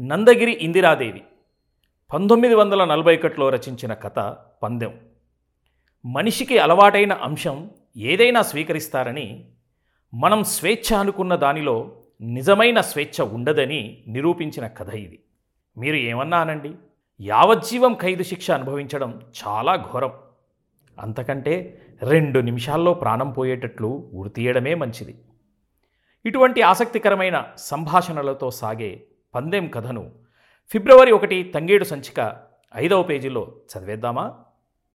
నందగిరి ఇందిరాదేవి పంతొమ్మిది వందల నలభై ఒకటిలో రచించిన కథ పందెం మనిషికి అలవాటైన అంశం ఏదైనా స్వీకరిస్తారని మనం స్వేచ్ఛ అనుకున్న దానిలో నిజమైన స్వేచ్ఛ ఉండదని నిరూపించిన కథ ఇది మీరు ఏమన్నా అనండి యావజ్జీవం ఖైదు శిక్ష అనుభవించడం చాలా ఘోరం అంతకంటే రెండు నిమిషాల్లో ప్రాణం పోయేటట్లు ఉరితీయడమే మంచిది ఇటువంటి ఆసక్తికరమైన సంభాషణలతో సాగే పందెం కథను ఫిబ్రవరి ఒకటి తంగేడు సంచిక ఐదవ పేజీలో చదివేద్దామా